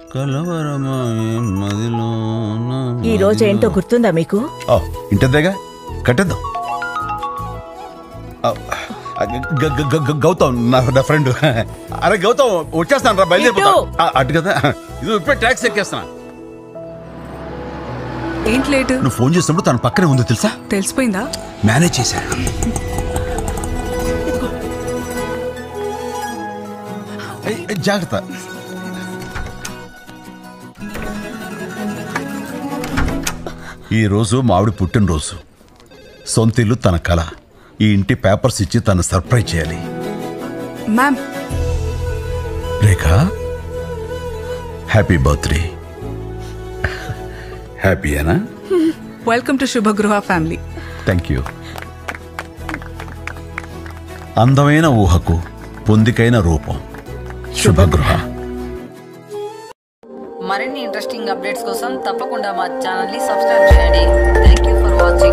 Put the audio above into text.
కలవరమాయే మదిలో ఈ రోజు ఏంటో గుర్తుందా మీకు ఇంటద్దేగా కట్టేద్దాం ఆ, గ- గ- గ- గ- గౌతమ్ నా నా ఫ్రెండ్ అరే గౌతమ్ వచ్చేస్తాను రా బయలుదేరిపోతా ఇటు. ఆ, అటు కదా ఇది ఇప్పుడే ట్యాక్సీ ఎక్కేస్తాను ఏంటి లేటు నువ్వు ఫోన్ చేసినప్పుడు తన పక్కనే ఉందో తెలుసా తెలిసిపోయిందా మేనేజ్ చేశాను ఏయ్, ఏయ్, జాగ్రత్త ఈ రోజు మావిడి పుట్టినరోజు సొంత ఇల్లు తన కళ ఈ ఇంటి పేపర్స్ ఇచ్చి తను సర్ప్రైజ్ చేయాలి మ్యామ్ రేఖ హ్యాపీ బర్త్డే హ్యాపీయేనా welcome to Shubhagruha family thank you అందమైన ఊహకు పొందికైన రూపం శుభగృహ మరిన్ని ఇంట్రెస్టింగ్ అప్డేట్స్ కోసం తప్పకుండా మా ఛానల్ ని సబ్స్క్రైబ్ చేయండి థ్యాంక్ యూ ఫర్ వాచింగ్